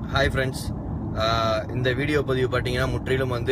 hi friends இந்த video பதிவு பார்த்தீங்கன்னா முற்றிலும் வந்து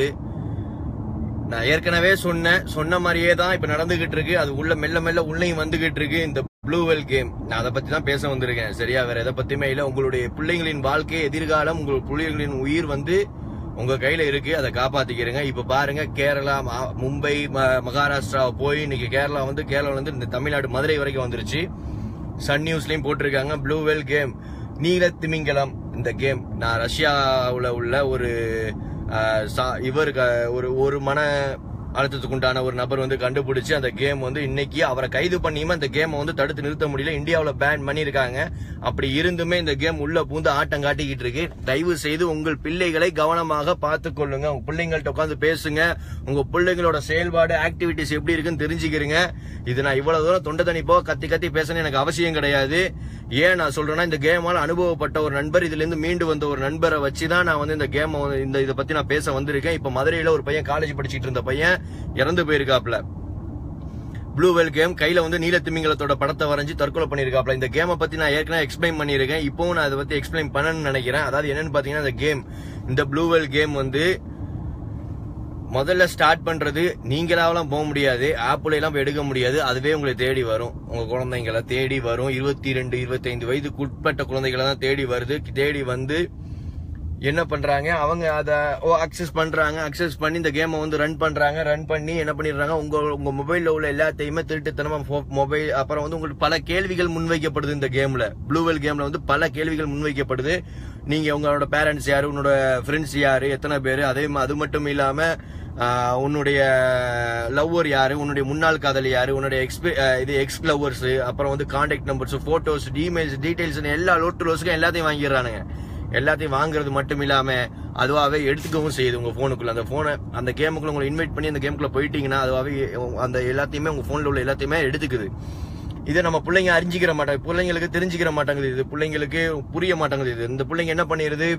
நான் ஏற்கனவே சொன்னேன் சொன்ன மாதிரியே தான் இப்ப நடந்துகிட்டு இருக்கு அது உள்ள மெல்ல மெல்ல உள்ளேயும் வந்துகிட்டு இருக்கு இந்த ப்ளூ வெல் கேம் நான் அதை பத்தி தான் பேச வந்திருக்கேன் சரியா வேற எதை பத்தியுமே இல்ல உங்களுடைய பிள்ளைங்களின் வாழ்க்கை எதிர்காலம் உங்கள் பிள்ளைகளின் உயிர் வந்து உங்க கையில இருக்கு அதை காப்பாத்திக்கிறீங்க இப்ப பாருங்க கேரளா மா- மும்பை ம- மகாராஷ்டிரா போய் இன்னைக்கு கேரளா வந்து கேரளா வந்து இந்த தமிழ்நாடு மதுரை வரைக்கும் வந்துருச்சு சன் நியூஸ்லயும் போட்டிருக்காங்க ப்ளூ வெல் கேம் நீல திமிங்கலம் இந்த கேம் நான் ரஷ்யாவுல உள்ள ஒரு அஹ், சா- இவருக்கு அஹ், ஒரு ஒரு மன அழுத்தத்துக்கு உண்டான ஒரு நபர் வந்து கண்டுபிடிச்சு அந்த கேம் வந்து இன்னைக்கு அவரை கைது பண்ணியுமே அந்த கேமை வந்து தடுத்து நிறுத்த முடியல இந்தியாவுல பேன் பண்ணியிருக்காங்க அப்படி இருந்துமே இந்த கேம் உள்ள பூந்து ஆட்டம் காட்டிக்கிட்டு இருக்கு தயவு செய்து உங்கள் பிள்ளைகளை கவனமாக பார்த்துக் கொள்ளுங்க உங்க பிள்ளைங்கள்ட்ட உட்காந்து பேசுங்க உங்க பிள்ளைங்களோட செயல்பாடு ஆக்டிவிட்டிஸ் எப்படி இருக்குன்னு தெரிஞ்சுக்கிறீங்க இது நான் இவ்வளவு தூரம் தொண்டை தண்ணி போக கத்தி கத்தி பேசணும் எனக்கு அவசியம் கிடையாது ஏன் நான் சொல்றேன்னா இந்த கேமால் அனுபவப்பட்ட ஒரு நண்பர் இதுல இருந்து மீண்டு வந்த ஒரு நண்பரை வச்சு தான் நான் வந்து இந்த கேம் இந்த இதை பத்தி நான் பேச வந்திருக்கேன் இப்ப மதுரையில ஒரு பையன் காலேஜ் படிச்சிட்டு இருந்த பையன் இறந்து போயிருக்காப்ல ப்ளூ வெல் கேம் கையில வந்து நீல திமிங்கலத்தோட படத்தை வரைஞ்சு தற்கொலை பண்ணிருக்காப்ல இந்த கேமை பத்தி நான் ஏற்கனவே எக்ஸ்பிளைன் பண்ணிருக்கேன் இப்பவும் நான் அதை பத்தி எக்ஸ்பிளைன் பண்ணணும்னு நினைக்கிறேன் அதாவது என்னன்னு பாத்தீங்கன்னா இந்த கேம் இந்த ப்ளூ வெல் கேம் வந்து முதல்ல ஸ்டார்ட் பண்றது நீங்களாவெல்லாம் போக முடியாது ஆப்பிள் எல்லாம் போய் எடுக்க முடியாது அதுவே உங்களை தேடி வரும் உங்க குழந்தைங்களை தேடி வரும் இருபத்தி ரெண்டு இருபத்தைந்து வயதுக்கு உட்பட்ட குழந்தைகளை தான் தேடி வருது தேடி வந்து என்ன பண்றாங்க அவங்க அத ஓ அக்சஸ் பண்றாங்க அக்சஸ் பண்ணி இந்த கேமை வந்து ரன் பண்றாங்க ரன் பண்ணி என்ன பண்ணிடுறாங்க உங்க உங்க மொபைல்ல உள்ள எல்லாத்தையுமே திருட்டுத்தனமா மொபைல் அப்புறம் வந்து உங்களுக்கு பல கேள்விகள் முன்வைக்கப்படுது இந்த கேம்ல ப்ளூவெல் கேம்ல வந்து பல கேள்விகள் முன்வைக்கப்படுது நீங்க உங்களோட பேரண்ட்ஸ் யாரு உன்னோட ஃப்ரெண்ட்ஸ் யாரு எத்தனை பேரு அதே மா- அது மட்டும் இல்லாம ஆஹ், உன்னுடைய லவ்வர் யாரு உன்னுடைய முன்னாள் காதலி யாரு உன்னுடைய எக்ஸ்பி ஆஹ், இது எக்ஸ் லவ்வர்ஸ் அப்புறம் வந்து contact numbers photos emails details எல்லா லோட்டு லோஸுக்கும் எல்லாத்தையும் வாங்கிடுறானுங்க எல்லாத்தையும் வாங்குறது மட்டும் இல்லாம அதுவாகவே எடுத்துக்கவும் செய்யுது உங்க போனுக்குள்ள அந்த போனை அந்த கேமுக்குள்ள உங்களை இன்வைட் பண்ணி அந்த கேமுக்குள்ள போயிட்டீங்கன்னா அதுவாகவே அந்த எல்லாத்தையுமே உங்க போன்ல உள்ள எல்லாத்தையுமே எடுத்துக்குது இதை நம்ம பிள்ளைங்க அறிஞ்சிக்கிற மாட்டாங்க பிள்ளைங்களுக்கு தெரிஞ்சுக்கிற மாட்டாங்குது இது பிள்ளைங்களுக்கு புரிய மாட்டாங்குது இது இந்த பிள்ளைங்க என்ன பண்ணிடுது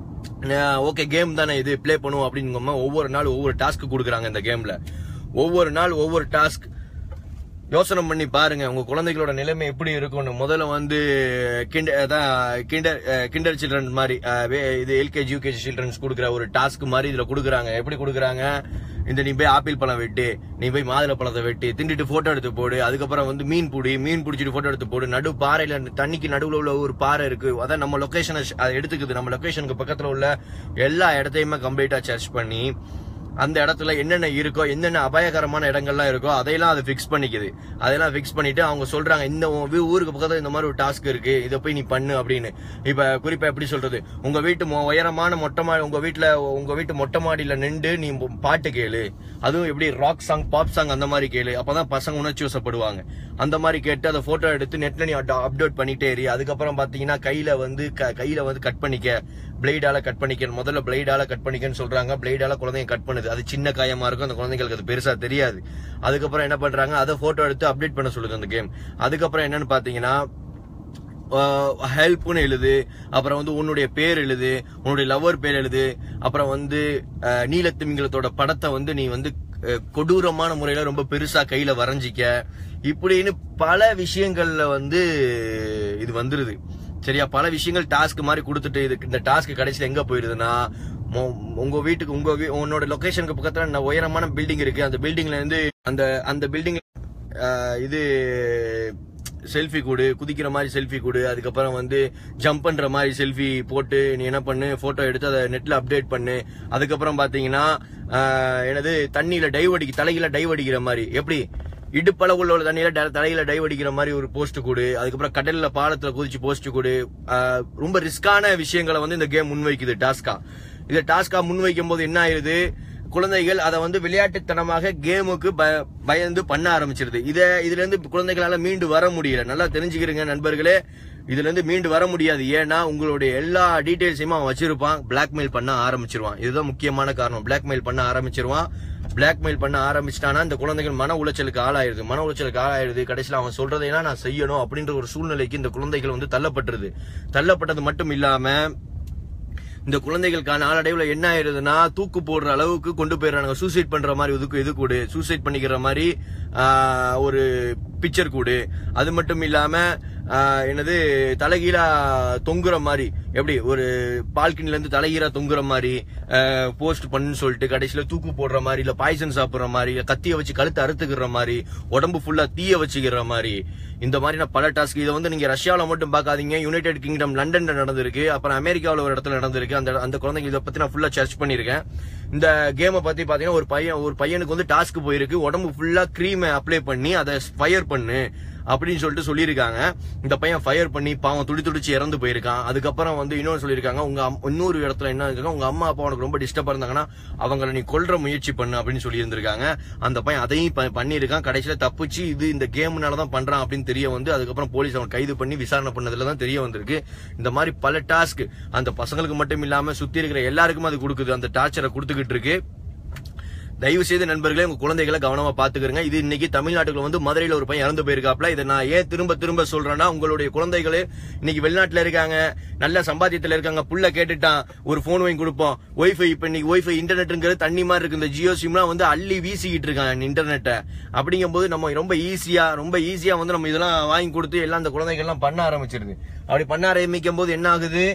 ஓகே கேம் தானே இது ப்ளே பண்ணுவோம் அப்படின்னு ஒவ்வொரு நாள் ஒவ்வொரு டாஸ்க் கொடுக்குறாங்க இந்த கேம்ல ஒவ்வொரு நாள் ஒவ்வொரு டாஸ்க் யோசனை பண்ணி பாருங்க உங்க குழந்தைகளோட நிலைமை எப்படி இருக்கும்னு முதல்ல வந்து கிண்டர் அதான் கிண்டர் கிண்டர் சில்ட்ரன் மாதிரி அஹ், வே- இது எல்கேஜி யூகேஜி சில்ட்ரன்ஸ் கொடுக்குற ஒரு டாஸ்க் மாதிரி இதுல கொடுக்குறாங்க எப்படி கொடுக்குறாங்க இந்த நீ போய் ஆப்பிள் பழம் வெட்டு நீ போய் மாதுளை பழத்தை வெட்டி திண்டிட்டு போட்டோ எடுத்து போடு அதுக்கப்புறம் வந்து மீன் பிடி மீன் பிடிச்சிட்டு போட்டோ எடுத்து போடு நடு பாறையில தண்ணிக்கு நடுவுல உள்ள ஒரு பாறை இருக்கு அதான் நம்ம லொகேஷனை அதை எடுத்துக்குது நம்ம லொகேஷனுக்கு பக்கத்துல உள்ள எல்லா இடத்தையுமே கம்ப்ளீட்டா சர்ச் பண்ணி அந்த இடத்துல என்னென்ன இருக்கோ என்னென்ன அபாயகரமான இடங்கள்லாம் இருக்கோ அதையெல்லாம் அது ஃபிக்ஸ் பண்ணிக்குது அதெல்லாம் ஃபிக்ஸ் பண்ணிட்டு அவங்க சொல்றாங்க இந்த உன் வீ- ஊருக்கு பக்கத்துல இந்த மாதிரி ஒரு டாஸ்க் இருக்கு இதை போய் நீ பண்ணு அப்படின்னு இப்ப குறிப்பா எப்படி சொல்றது உங்க வீட்டு மொ- உயரமான மொட்டை மாடி உங்க வீட்டுல உங்க வீட்டு மொட்டை மாடியில நின்று நீ மு- பாட்டு கேளு அதுவும் எப்படி ராக் சாங் பாப் சாங் அந்த மாதிரி கேளு அப்பதான் பசங்க உணர்ச்சி வசப்படுவாங்க அந்த மாதிரி கேட்டு அதை போட்டோ எடுத்து நெட்ல நீ அப்லோட் பண்ணிட்டே இரு அதுக்கப்புறம் பாத்தீங்கன்னா கையில வந்து க- கையில வந்து கட் பண்ணிக்க பிளேடால கட் பண்ணிக்க முதல்ல பிளேடால கட் பண்ணிக்கன்னு சொல்றாங்க பிளேடால குழந்தைங்க கட் பண்ணுது அது சின்ன காயமா இருக்கும் அந்த குழந்தைங்களுக்கு அது பெருசா தெரியாது அதுக்கப்புறம் என்ன பண்றாங்க அதை போட்டோ எடுத்து அப்டேட் பண்ண சொல்லுது அந்த கேம் அதுக்கப்புறம் என்னன்னு பாத்தீங்கன்னா ஹெல்ப்னு எழுது அப்புறம் வந்து உன்னுடைய பேர் எழுது உன்னுடைய லவர் பேர் எழுது அப்புறம் வந்து அஹ், நீலத்திமிங்கலத்தோட படத்தை வந்து நீ வந்து அஹ், கொடூரமான முறையில ரொம்ப பெருசா கையில வரைஞ்சிக்க இப்படின்னு பல விஷயங்கள்ல வந்து இது வந்துருது சரியா பல விஷயங்கள் டாஸ்க் மாதிரி கொடுத்துட்டு இதுக்கு இந்த டாஸ்க் கடைசியில் எங்க போயிருதுன்னா மொ- உங்க வீட்டுக்கு உங்க வீ- உன்னோட லொகேஷனுக்கு பக்கத்துல ந- உயரமான பில்டிங் இருக்கு அந்த பில்டிங்ல இருந்து அந்த அந்த பில்டிங் இது செல்ஃபி கொடு குதிக்கிற மாதிரி செல்ஃபி கொடு அதுக்கப்புறம் வந்து ஜம்ப் பண்ற மாதிரி செல்ஃபி போட்டு நீ என்ன பண்ணு போட்டோ எடுத்து அதை நெட்ல அப்டேட் பண்ணு அதுக்கப்புறம் பாத்தீங்கன்னா ஆஹ், என்னது தண்ணியில டைவ் அடிக்க தலையில டைவ் அடிக்கிற மாதிரி எப்படி இடுப்பளவுள்ள உள்ள தண்ணியில ட- தலையில டைவ் அடிக்கிற மாதிரி ஒரு போஸ்ட் கொடு அதுக்கப்புறம் கடல்ல பாலத்துல குதிச்சு போஸ்ட் கொடு ஆஹ், ரொம்ப ரிஸ்கான விஷயங்களை வந்து இந்த கேம் முன்வைக்குது டாஸ்கா இதை டாஸ்கா முன்வைக்கும் போது என்ன ஆயிருது குழந்தைகள் அதை வந்து விளையாட்டுத்தனமாக கேமுக்கு ப- பயந்து பண்ண ஆரம்பிச்சிருது இத இதுல இருந்து குழந்தைகளால மீண்டு வர முடியல நல்லா தெரிஞ்சுக்கிறீங்க நண்பர்களே இதுல இருந்து மீண்டு வர முடியாது ஏன்னா உங்களுடைய எல்லா டீடைல்ஸையும் அவன் வச்சிருப்பான் பிளாக்மெயில் பண்ண ஆரம்பிச்சிருவான் இதுதான் முக்கியமான காரணம் பிளாக்மெயில் பண்ண ஆரம்பிச்சிருவான் பிளாக்மெயில் பண்ண ஆரம்பிச்சிட்டானா இந்த குழந்தைகள் மன உளைச்சலுக்கு ஆளாயிருது மன உளைச்சலுக்கு ஆளாயிருது கடைசியில் அவன் சொல்றதையெல்லாம் நான் செய்யணும் அப்படின்ற ஒரு சூழ்நிலைக்கு இந்த குழந்தைகள் வந்து தள்ளப்பட்டுருது தள்ளப்பட்டது மட்டும் இல்லாம இந்த குழந்தைகளுக்கான நாளடைவுல என்ன ஆயிருதுன்னா தூக்கு போடுற அளவுக்கு கொண்டு போயிடுறாங்க சூசைட் பண்ற மாதிரி இதுக்கு இது கூடு சூசைட் பண்ணிக்கிற மாதிரி ஆஹ், ஒரு பிக்சர் கூடு அது மட்டும் இல்லாம ஆஹ், என்னது தலைகீழா தொங்குற மாதிரி எப்படி ஒரு பால்கனில இருந்து தலைகீழா தொங்குற மாதிரி போஸ்ட் பண்ணுன்னு சொல்லிட்டு கடைசியில தூக்கு போடுற மாதிரி இல்ல பாய்சன் சாப்பிடுற மாதிரி இல்ல கத்திய வச்சு கழுத்தை அறுத்துக்கிற மாதிரி உடம்பு ஃபுல்லா தீய வச்சுக்கிற மாதிரி இந்த மாதிரியான பல டாஸ்க் இதை வந்து நீங்க ரஷ்யாவில மட்டும் பார்க்காதீங்க யுனைடெட் கிங்டம் லண்டன்ல நடந்திருக்கு அப்புறம் அமெரிக்காவில் ஒரு இடத்துல நடந்திருக்கு அந்த அந்த குழந்தைங்க இதை பத்தி நான் ஃபுல்லா சர்ச் பண்ணிருக்கேன் இந்த கேமை பத்தி பாத்தீங்கன்னா ஒரு பையன் ஒரு பையனுக்கு வந்து டாஸ்க் போயிருக்கு உடம்பு ஃபுல்லா க்ரீமை அப்ளை பண்ணி அதை ஃபயர் பண்ணு அப்படின்னு சொல்லிட்டு சொல்லியிருக்காங்க இந்த பையன் ஃபயர் பண்ணி பாவம் துடி துடிச்சு இறந்து போயிருக்கான் அதுக்கப்புறம் வந்து இன்னொரு சொல்லியிருக்காங்க உங்க அம்- இன்னொரு இடத்துல என்ன இருக்காங்க உங்க அம்மா அப்பா உனக்கு ரொம்ப டிஸ்டர்பா இருந்தாங்கன்னா அவங்கள நீ கொல்ற முயற்சி பண்ணு அப்படின்னு சொல்லி இருந்திருக்காங்க அந்த பையன் அதையும் ப- பண்ணியிருக்கான் கடைசியில தப்பிச்சு இது இந்த கேம்னால தான் பண்றான் அப்படின்னு தெரிய வந்து அதுக்கப்புறம் போலீஸ் அவன் கைது பண்ணி விசாரணை பண்ணதுல தான் தெரிய வந்திருக்கு இந்த மாதிரி பல டாஸ்க் அந்த பசங்களுக்கு மட்டும் இல்லாம சுத்தி இருக்கிற எல்லாருக்கும் அது கொடுக்குது அந்த டார்ச்சரை கொடுத்துக்கிட்டு இருக்கு தயவு செய்து நண்பர்களே உங்க குழந்தைகளை கவனமா பாத்துக்கிறங்க இது இன்னைக்கு தமிழ்நாட்டுக்குள்ள வந்து மதுரையில ஒரு பையன் இறந்து போயிருக்காப்ல இதை நான் ஏன் திரும்ப திரும்ப சொல்றேன்னா உங்களுடைய குழந்தைகளே இன்னைக்கு வெளிநாட்டுல இருக்காங்க நல்ல சம்பாத்தியத்துல இருக்காங்க புள்ள கேட்டுட்டான் ஒரு போன் வாங்கி கொடுப்போம் ஒய்ஃபை இப்ப இன்னைக்கு ஒய்ஃபை இன்டர்நெட்ங்கிறது தண்ணி மாதிரி இருக்கு இந்த ஜியோ சிம்லாம் வந்து அள்ளி வீசிக்கிட்டு இருக்காங்க இன்டர்நெட்டை அப்படிங்கும்போது நம்ம ரொம்ப ஈஸியா ரொம்ப ஈஸியா வந்து நம்ம இதெல்லாம் வாங்கி கொடுத்து எல்லாம் அந்த குழந்தைகள்லாம் பண்ண ஆரம்பிச்சிருது அப்படி பண்ண ஆரம்பிக்கும் போது என்ன ஆகுது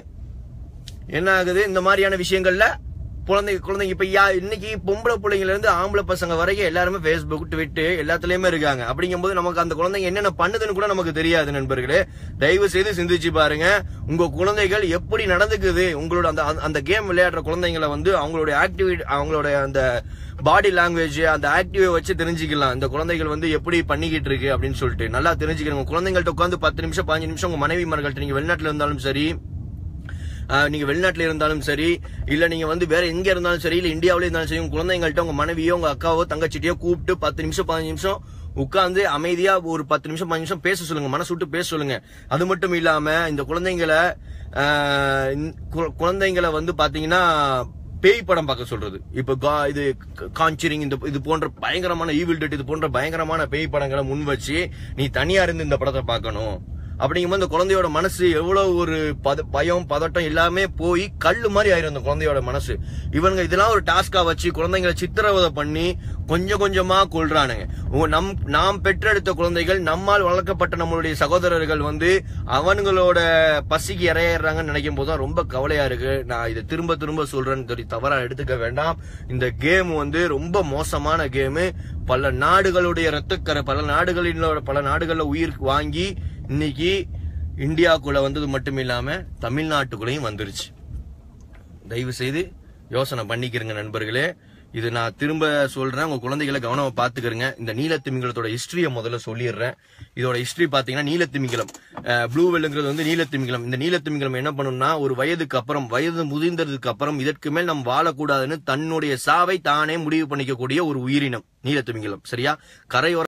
என்ன ஆகுது இந்த மாதிரியான விஷயங்கள்ல குழந்தை குழந்தைங்க இப்ப யா இன்னைக்கு பொம்பளை பிள்ளைங்கல இருந்து ஆம்பளை பசங்க வரைக்கும் எல்லாருமே Facebook ட்விட்டர் எல்லாத்துலயுமே இருக்காங்க அப்படிங்கும்போது நமக்கு அந்த குழந்தைங்க என்னென்ன பண்ணுதுன்னு கூட நமக்கு தெரியாது நண்பர்களே தயவு செய்து சிந்திச்சு பாருங்க உங்க குழந்தைகள் எப்படி நடந்துக்குது உங்களோட அந்த அந்த- அந்த கேம் விளையாடுற குழந்தைங்களை வந்து அவங்களோட ஆக்டிவிட்டி அவங்களோட அந்த பாடி லாங்குவேஜ் அந்த ஆக்டிவை வச்சு தெரிஞ்சுக்கலாம் இந்த குழந்தைகள் வந்து எப்படி பண்ணிக்கிட்டு இருக்கு அப்படின்னு சொல்லிட்டு நல்லா தெரிஞ்சுக்கிறோம் குழந்தைங்கள்ட்ட உட்காந்து பத்து நிமிஷம் பதினஞ்சு நிமிஷம் உங்க மனைவி மர்கள்ட்ட நீங்க வெளிநாட்டுல இருந்தாலும் சரி ஆஹ் நீங்க வெளிநாட்டுல இருந்தாலும் சரி இல்ல நீங்க வந்து வேற எங்க இருந்தாலும் சரி இல்ல இந்தியாவில இருந்தாலும் சரி உங்க குழந்தைங்கள்ட்ட உங்க மனைவியோ உங்க அக்காவோ தங்கச்சிட்டியோ கூப்பிட்டு பத்து நிமிஷம் பதினஞ்சு நிமிஷம் உட்கார்ந்து அமைதியா ஒரு பத்து நிமிஷம் பதினஞ்சு நிமிஷம் பேச சொல்லுங்க மனசு விட்டு பேச சொல்லுங்க அது மட்டும் இல்லாம இந்த குழந்தைங்களை ஆஹ் இந்த கு- குழந்தைங்களை வந்து பாத்தீங்கன்னா பேய் படம் பார்க்க சொல்றது இப்ப கா- இது கான்சரிங் இந்த இது போன்ற பயங்கரமான ஈவில் டெட் இது போன்ற பயங்கரமான பேய் படங்களை முன் வச்சு நீ தனியா இருந்து இந்த படத்தை பார்க்கணும் அப்படிங்கும்போது இந்த குழந்தையோட மனசு எவ்வளவு ஒரு பத பயம் பதட்டம் எல்லாமே போய் கல்லு மாதிரி ஆயிரும் அந்த குழந்தையோட மனசு இவனுங்க இதெல்லாம் ஒரு டாஸ்கா வச்சு குழந்தைங்களை சித்திரவதை பண்ணி கொஞ்சம் கொஞ்சமா கொள்றானுங்க உங்க- நம் நாம் பெற்றெடுத்த குழந்தைகள் நம்மால் வளர்க்கப்பட்ட நம்மளுடைய சகோதரர்கள் வந்து அவனுங்களோட பசிக்கு இறையிறாங்கன்னு நினைக்கும் போது தான் ரொம்ப கவலையா இருக்கு நான் இதை திரும்ப திரும்ப சொல்றேன்னு சொல்லி தவறா எடுத்துக்க வேண்டாம் இந்த கேம் வந்து ரொம்ப மோசமான கேமு பல நாடுகளுடைய ரத்தக்கரை பல நாடுகளிலோட பல நாடுகள்ல உயிர் வாங்கி இன்னைக்கு இந்தியாக்குள்ள வந்தது மட்டும் இல்லாம தமிழ்நாட்டுக்குள்ளேயும் வந்துருச்சு தயவு செய்து யோசனை பண்ணிக்கிறங்க நண்பர்களே இது நான் திரும்ப சொல்றேன் உங்க குழந்தைகளை கவனமா பாத்துக்கிறங்க இந்த நீலத்திமிங்கலத்தோட ஹிஸ்டரியை முதல்ல சொல்லிடுறேன் இதோட ஹிஸ்டரி பாத்தீங்கன்னா நீலத்திமிங்கலம் ப்ளூ வெல்லுங்கிறது வந்து நீலத்திமிங்கலம் இந்த நீலத்திமிங்கலம் என்ன பண்ணும்னா ஒரு வயதுக்கு அப்புறம் வயது முதிர்ந்ததுக்கு அப்புறம் இதற்கு மேல் நம்ம வாழக்கூடாதுன்னு தன்னுடைய சாவை தானே முடிவு பண்ணிக்கக்கூடிய ஒரு உயிரினம் நீலத்திமிங்கலம் சரியா கரையோர